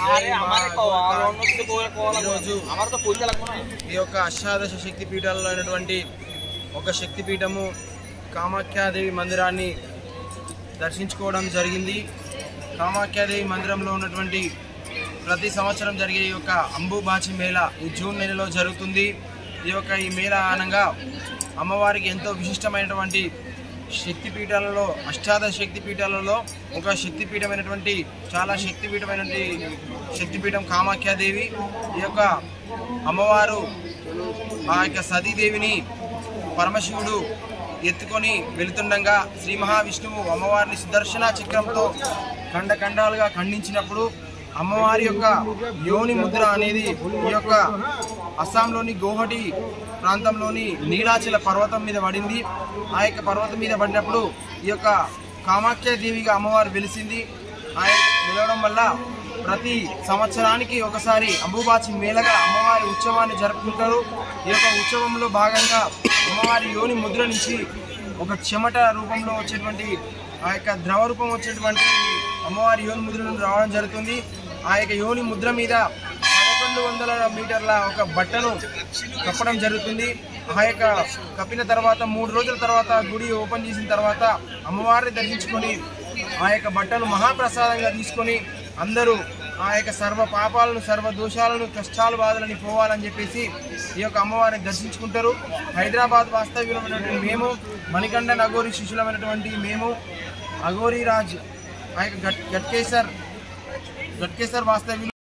अरे हमारे को हम लोग से कोई कॉल ఈరోజు हमारा तो पूजा लगना है ఈ యొక్క అష్టాదశ శక్తి పీఠాలలో అయినటువంటి ఒక శక్తి పీఠము కామాఖ్యాదేవి మందిరాన్ని దర్శించుకోవడం జరిగింది కామాఖ్యాదేవి మందిరంలో ఉన్నటువంటి ప్రతి సంవత్సరం జరిగే ఈ యొక్క అంబుబాచి మేళ ఈ జూన్ నెలలో జరుగుతుంది ఈ యొక్క ఈ మేళ ఆనంగా అమ్మవారికి ఎంతో విశిష్టమైనటువంటి శక్తి పీఠాలలో అష్టాదశ శక్తి పీఠాలలో ఒక శక్తి పీఠమైనటువంటి చాలా శక్తి పీఠమైనటువంటి శక్తిపీఠం కామాఖ్యాదేవి ఈ యొక్క అమ్మవారు ఆ యొక్క సతీదేవిని పరమశివుడు ఎత్తుకొని వెళుతుండగా శ్రీ మహావిష్ణువు అమ్మవారిని సుదర్శన చక్రంతో ఖండఖండాలుగా ఖండించినప్పుడు అమ్మవారి యొక్క యోని ముద్ర అనేది ఈ యొక్క అస్సాంలోని గౌహటి ప్రాంతంలోని నీలాచల పర్వతం మీద పడింది ఆ యొక్క పర్వతం మీద పడినప్పుడు ఈ యొక్క కామాఖ్య దేవిగా అమ్మవారు వెలిసింది ఆ వెలవడం వల్ల ప్రతి సంవత్సరానికి ఒకసారి అంబుబాచి మేళగా అమ్మవారి ఉత్సవాన్ని జరుపుకుంటారు ఈ యొక్క ఉత్సవంలో భాగంగా అమ్మవారి యోని ముద్ర నుంచి ఒక చెమట రూపంలో వచ్చేటువంటి ఆ యొక్క ద్రవ రూపం వచ్చేటువంటి అమ్మవారి యోని ముద్ర నుండి రావడం జరుగుతుంది ఆ యొక్క యోని ముద్ర మీద పదకొండు వందల మీటర్ల ఒక బట్టను కప్పడం జరుగుతుంది ఆ యొక్క కప్పిన తర్వాత మూడు రోజుల తర్వాత గుడి ఓపెన్ చేసిన తర్వాత అమ్మవారిని దర్శించుకొని ఆ యొక్క బట్టను మహాప్రసాదంగా తీసుకొని అందరూ ఆ యొక్క సర్వ పాపాలను సర్వ దోషాలను కష్టాలు బాధలని పోవాలని చెప్పేసి ఈ యొక్క అమ్మవారిని దర్శించుకుంటారు హైదరాబాద్ వాస్తవ్యులమైనటువంటి మేము మణికంఠ నగోరి శిష్యులమైనటువంటి మేము అఘోరీ రాజ్ ఆ యొక్క గట్ గట్కేసర్ గట్కేసర్ వాస్తవ్యులు